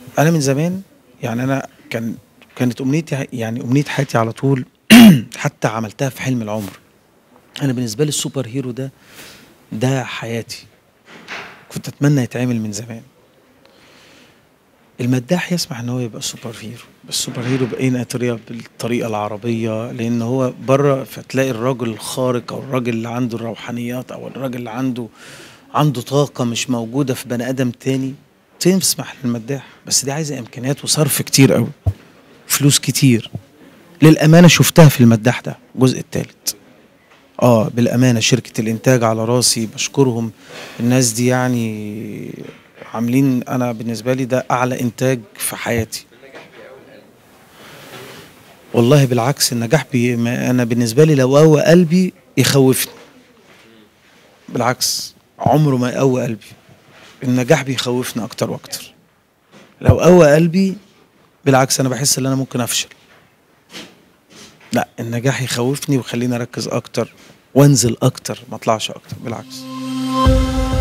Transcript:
انا من زمان يعني انا كان كانت امنيتي يعني امنيه حياتي على طول حتى عملتها في حلم العمر انا بالنسبه لي السوبر هيرو ده ده حياتي كنت اتمنى يتعمل من زمان المداح يسمح ان هو يبقى سوبر هيرو بس سوبر هيرو باين طريقه بالطريقه العربيه لان هو بره فتلاقي الراجل الخارق او الراجل اللي عنده الروحانيات او الراجل اللي عنده عنده طاقه مش موجوده في بني ادم تاني تسمح للمداح بس دي عايزه امكانيات وصرف كتير قوي فلوس كتير للامانه شفتها في المداح ده الجزء الثالث اه بالامانه شركه الانتاج على راسي بشكرهم الناس دي يعني عاملين انا بالنسبه لي ده اعلى انتاج في حياتي والله بالعكس النجاح بي ما انا بالنسبه لي لو قوى قلبي يخوفني بالعكس عمره ما يقوى قلبي النجاح بيخوفني اكتر واكتر لو قوى قلبي بالعكس انا بحس ان انا ممكن افشل لا النجاح يخوفني ويخليني اركز اكتر وانزل اكتر ما اطلعش اكتر بالعكس